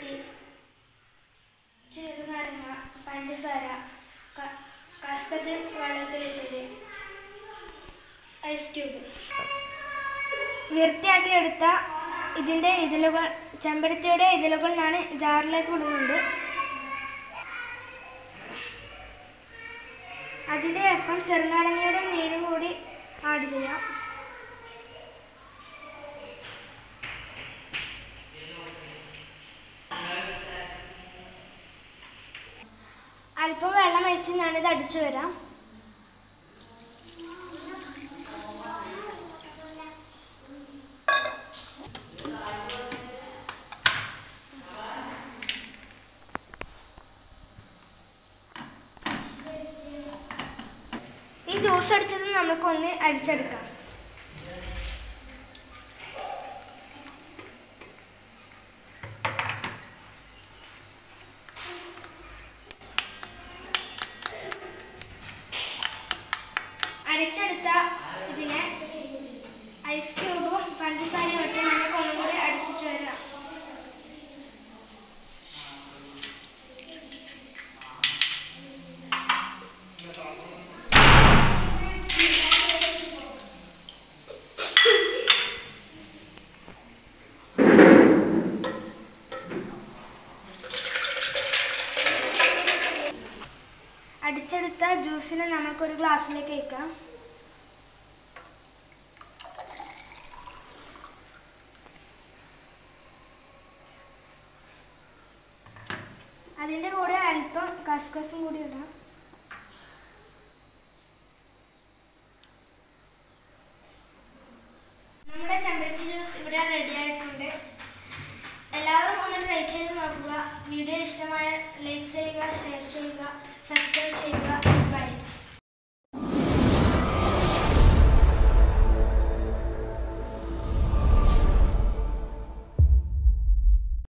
ചെമ്പരത്തി ചെറുനാരങ്ങ പഞ്ചസാര ക- കസ്കത്ത് വെള്ളത്തിലിട്ടത് ഐസ് ക്യൂബ് വൃത്തിയാക്കിയെടുത്ത ഇതിൻ്റെ ഇതിലുകൾ ചെമ്പരത്തിയുടെ ഇതിലുകൾ ഞാൻ ജാറിലേക്ക് ഇടുന്നുണ്ട് അതിൻ്റെ ഒപ്പം ചെറുനാരങ്ങയുടെ നീരും കൂടി ആഡ് ചെയ്യാം അല്പം വെള്ളം ഒഴിച്ച് ഞാനിത് അടിച്ചു വരാം ഈ ജ്യൂസ് അടിച്ചത് നമുക്കൊന്ന് അരിച്ചെടുക്കാം അരിച്ചെടുത്ത ഇതിനെ ഐസ് ക്യൂബും പഞ്ചസാരയും ഇട്ട് നമുക്ക് ഒന്നും കൂടി അടിച്ചിട്ട് വരാം അടിച്ചെടുത്ത ജ്യൂസിനെ നമുക്കൊരു ഗ്ലാസ്സിലേക്ക് വയ്ക്കാം അതിൻ്റെ കൂടെ അല്പം കസ്കസും കൂടി ഇടാം നമ്മുടെ ചെമ്പരത്തി ജ്യൂസ് ഇവിടെ റെഡി ആയിട്ടുണ്ട് എല്ലാവരും ഒന്ന് ട്രൈ ചെയ്ത് നോക്കുക വീഡിയോ ഇഷ്ടമായ ലൈക്ക് ചെയ്യുക ഷെയർ ചെയ്യുക